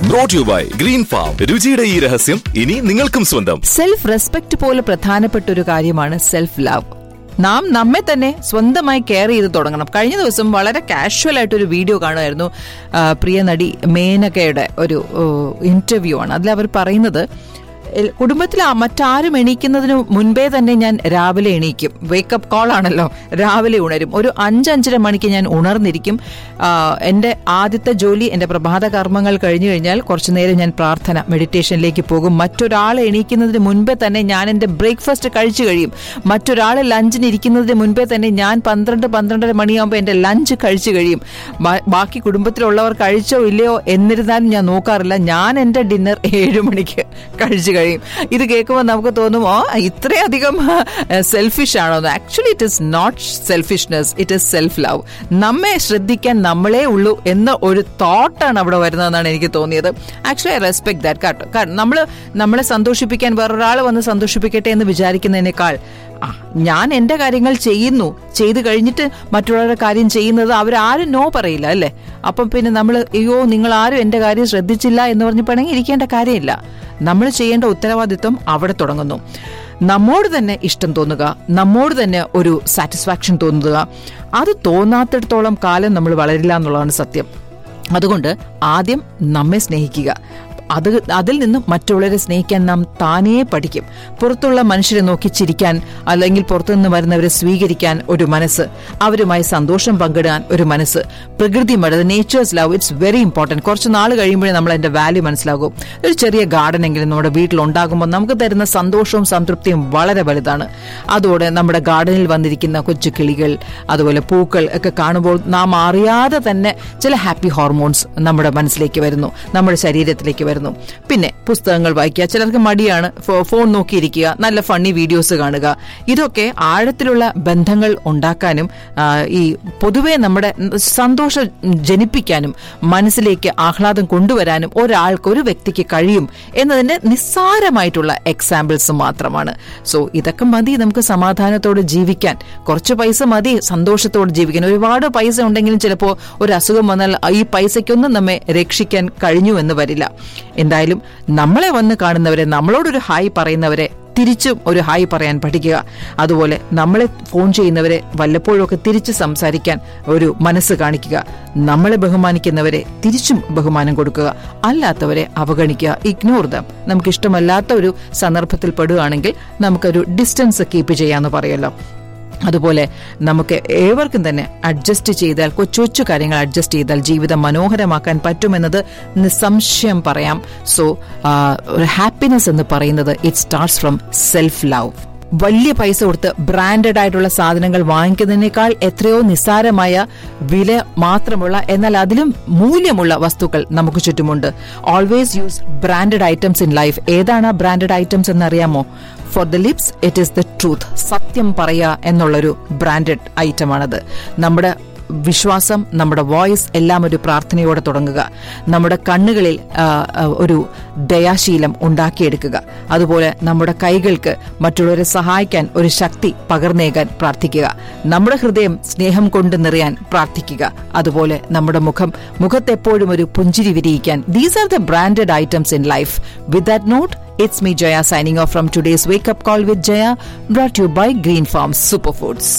Brought you by Green Farm രുചിയുടെ ഈ രഹസ്യം ഇനി നിങ്ങൾക്കും സ്വന്തം സെൽഫ് റെസ്പെക്ട് പോലെ പ്രധാനപ്പെട്ട ഒരു കാര്യമാണ് സെൽഫ് ലവ് നാം നമ്മെ തന്നെ സ്വന്തമായി കെയർ ചെയ്ത് തുടങ്ങണം കഴിഞ്ഞ ദിവസം വളരെ കാഷ്വൽ ആയിട്ട് ഒരു വീഡിയോ കാണുമായിരുന്നു ആ, പ്രിയ നടി മേനകയുടെ ഒരു ഇന്റർവ്യൂ ആണ് അതിൽ അവർ പറയുന്നത് എൽ- കുടുംബത്തിൽ ആ- മറ്റാരും എണീക്കുന്നതിന് മുൻപേ തന്നെ ഞാൻ രാവിലെ എണീക്കും വേക്കപ്പ് കോൾ ആണല്ലോ രാവിലെ ഉണരും ഒരു അഞ്ചഞ്ചര മണിക്ക് ഞാൻ ഉണർന്നിരിക്കും ആ, എൻ്റെ ആദ്യത്തെ ജോലി എൻ്റെ പ്രഭാത കർമ്മങ്ങൾ കഴിഞ്ഞു കഴിഞ്ഞാൽ കുറച്ചു നേരം ഞാൻ പ്രാർത്ഥന മെഡിറ്റേഷനിലേക്ക് പോകും മറ്റൊരാൾ എണീക്കുന്നതിന് മുൻപേ തന്നെ ഞാൻ എൻ്റെ ബ്രേക്ക്ഫാസ്റ്റ് കഴിച്ചു കഴിയും മറ്റൊരാൾ ലഞ്ചിന് ഇരിക്കുന്നതിന് മുൻപേ തന്നെ ഞാൻ പന്ത്രണ്ട് പന്ത്രണ്ടര മണിയാകുമ്പോൾ എൻ്റെ ലഞ്ച് കഴിച്ചു കഴിയും ബാ- ബാക്കി കുടുംബത്തിലുള്ളവർ കഴിച്ചോ ഇല്ലയോ എന്നിരുന്നാലും ഞാൻ നോക്കാറില്ല ഞാൻ എൻ്റെ ഡിന്നർ ഏഴ് മണിക്ക് കഴിച്ചു കഴിയും ഇത് കേൾക്കുമ്പോൾ നമുക്ക് തോന്നും ഓ ഇത്രയധികം സെൽഫിഷ് ആണോ actually it is not selfishness it is self love നമ്മെ ശ്രദ്ധിക്കാൻ നമ്മളേ ഉള്ളൂ എന്ന ഒരു തോട്ടാണ് അവിടെ വരുന്നതെന്നാണ് എനിക്ക് തോന്നിയത് ആക്ച്വലി ഐ റെസ്പെക്ട് ദാറ്റ് കേട്ടോ കാരണം നമ്മൾ നമ്മളെ സന്തോഷിപ്പിക്കാൻ വേറൊരാൾ വന്ന് സന്തോഷിപ്പിക്കട്ടെ എന്ന് വിചാരിക്കുന്നതിനേക്കാൾ ആ ഞാൻ എൻ്റെ കാര്യങ്ങൾ ചെയ്യുന്നു ചെയ്തു കഴിഞ്ഞിട്ട് മറ്റുള്ളവരുടെ കാര്യം ചെയ്യുന്നത് അവരാരും നോ പറയില്ല അല്ലേ അപ്പം പിന്നെ നമ്മൾ അയ്യോ നിങ്ങൾ ആരും എൻ്റെ കാര്യം ശ്രദ്ധിച്ചില്ല എന്ന് പറഞ്ഞ് പിണങ്ങി ഇരിക്കേണ്ട കാര്യമില്ല നമ്മൾ ചെയ്യേണ്ട ഉത്തരവാദിത്വം അവിടെ തുടങ്ങുന്നു നമ്മോട് തന്നെ ഇഷ്ടം തോന്നുക നമ്മോട് തന്നെ ഒരു സാറ്റിസ്ഫാക്ഷൻ തോന്നുക അത് തോന്നാത്തിടത്തോളം കാലം നമ്മൾ വളരില്ല എന്നുള്ളതാണ് സത്യം അതുകൊണ്ട് ആദ്യം നമ്മെ സ്നേഹിക്കുക അത് അതിൽ നിന്നും മറ്റുള്ളവരെ സ്നേഹിക്കാൻ നാം താനേ പഠിക്കും പുറത്തുള്ള മനുഷ്യരെ നോക്കി ചിരിക്കാൻ അല്ലെങ്കിൽ പുറത്തുനിന്ന് വരുന്നവരെ സ്വീകരിക്കാൻ ഒരു മനസ്സ് അവരുമായി സന്തോഷം പങ്കിടാൻ ഒരു മനസ്സ് പ്രകൃതി മഴ nature's love it's very important കുറച്ച് നാൾ കഴിയുമ്പോഴേ നമ്മൾ അതിന്റെ വാല്യൂ മനസ്സിലാകും ഒരു ചെറിയ ഗാർഡൻ എങ്കിലും നമ്മുടെ വീട്ടിൽ ഉണ്ടാകുമ്പോൾ നമുക്ക് തരുന്ന സന്തോഷവും സംതൃപ്തിയും വളരെ വലുതാണ് അതോടെ നമ്മുടെ ഗാർഡനിൽ വന്നിരിക്കുന്ന കൊച്ചു കിളികൾ അതുപോലെ പൂക്കൾ ഒക്കെ കാണുമ്പോൾ നാം അറിയാതെ തന്നെ ചില ഹാപ്പി ഹോർമോൺസ് നമ്മുടെ മനസ്സിലേക്ക് വരുന്നു നമ്മുടെ ശരീരത്തിലേക്ക് വരുന്നു പിന്നെ പുസ്തകങ്ങൾ വായിക്കുക ചിലർക്ക് മടിയാണ് ഫോ- ഫോൺ നോക്കിയിരിക്കുക നല്ല ഫണ്ണി വീഡിയോസ് കാണുക ഇതൊക്കെ ആഴത്തിലുള്ള ബന്ധങ്ങൾ ഉണ്ടാക്കാനും ആ, ഈ പൊതുവെ നമ്മുടെ സന്തോഷം ജനിപ്പിക്കാനും മനസ്സിലേക്ക് ആഹ്ലാദം കൊണ്ടുവരാനും ഒരാൾക്ക് ഒരു വ്യക്തിക്ക് കഴിയും എന്നതിന്റെ നിസ്സാരമായിട്ടുള്ള എക്സാമ്പിൾസ് മാത്രമാണ് സോ ഇതൊക്കെ മതി നമുക്ക് സമാധാനത്തോടെ ജീവിക്കാൻ കുറച്ച് പൈസ മതി സന്തോഷത്തോടെ ജീവിക്കാൻ ഒരുപാട് പൈസ ഉണ്ടെങ്കിലും ചിലപ്പോൾ ഒരു അസുഖം വന്നാൽ ഈ പൈസയ്ക്കൊന്നും നമ്മെ രക്ഷിക്കാൻ കഴിഞ്ഞു എന്ന് വരില്ല എന്തായാലും നമ്മളെ വന്ന് കാണുന്നവരെ നമ്മളോടൊരു ഹായ് പറയുന്നവരെ തിരിച്ചും ഒരു ഹായ് പറയാൻ പഠിക്കുക അതുപോലെ നമ്മളെ ഫോൺ ചെയ്യുന്നവരെ വല്ലപ്പോഴും ഒക്കെ തിരിച്ച് സംസാരിക്കാൻ ഒരു മനസ്സ് കാണിക്കുക നമ്മളെ ബഹുമാനിക്കുന്നവരെ തിരിച്ചും ബഹുമാനം കൊടുക്കുക അല്ലാത്തവരെ അവഗണിക്കുക ഇഗ്നോർ ദം നമുക്ക് ഇഷ്ടമല്ലാത്ത ഒരു സന്ദർഭത്തിൽ പെടുകയാണെങ്കിൽ നമുക്കൊരു ഡിസ്റ്റൻസ് കീപ്പ് ചെയ്യാന്ന് പറയല്ലോ അതുപോലെ നമുക്ക് ഏവർക്കും തന്നെ അഡ്ജസ്റ്റ് ചെയ്താൽ കൊച്ചു കൊച്ചു കാര്യങ്ങൾ അഡ്ജസ്റ്റ് ചെയ്താൽ ജീവിതം മനോഹരമാക്കാൻ പറ്റുമെന്നത് നിസ്സംശയം പറയാം സോ ഒരു ഹാപ്പിനെസ് എന്ന് പറയുന്നത് it starts from self love വലിയ പൈസ കൊടുത്ത് ബ്രാൻഡഡ് ആയിട്ടുള്ള സാധനങ്ങൾ വാങ്ങിക്കുന്നതിനേക്കാൾ എത്രയോ നിസ്സാരമായ വില മാത്രമുള്ള എന്നാൽ അതിലും മൂല്യമുള്ള വസ്തുക്കൾ നമുക്ക് ചുറ്റുമുണ്ട് always use branded items in life ഏതാണ് ബ്രാൻഡഡ് ഐറ്റംസ് എന്നറിയാമോ for the lips it is the truth സത്യം പറയുക എന്നുള്ളൊരു ബ്രാൻഡഡ് ഐറ്റമാണത് നമ്മുടെ വിശ്വാസം നമ്മുടെ വോയിസ് എല്ലാം ഒരു പ്രാർത്ഥനയോടെ തുടങ്ങുക നമ്മുടെ കണ്ണുകളിൽ ആ, ആ, ഒരു ദയാശീലം ഉണ്ടാക്കിയെടുക്കുക അതുപോലെ നമ്മുടെ കൈകൾക്ക് മറ്റുള്ളവരെ സഹായിക്കാൻ ഒരു ശക്തി പകർന്നേകാൻ പ്രാർത്ഥിക്കുക നമ്മുടെ ഹൃദയം സ്നേഹം കൊണ്ട് നിറയാൻ പ്രാർത്ഥിക്കുക അതുപോലെ നമ്മുടെ മുഖം മുഖത്തെപ്പോഴും ഒരു പുഞ്ചിരി വിരിയിക്കാൻ these are the branded items in life with that note It's me, Jaya, signing off from today's Wake Up Call with Jaya, brought to you by Green Farm Superfoods.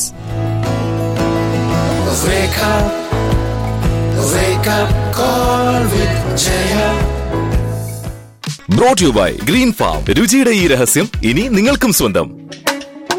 Wake up, wake up, call with Jaya. Brought you by Green Farm രുചിയുടെ ഈ രഹസ്യം ഇനി നിങ്ങൾക്കും സ്വന്തം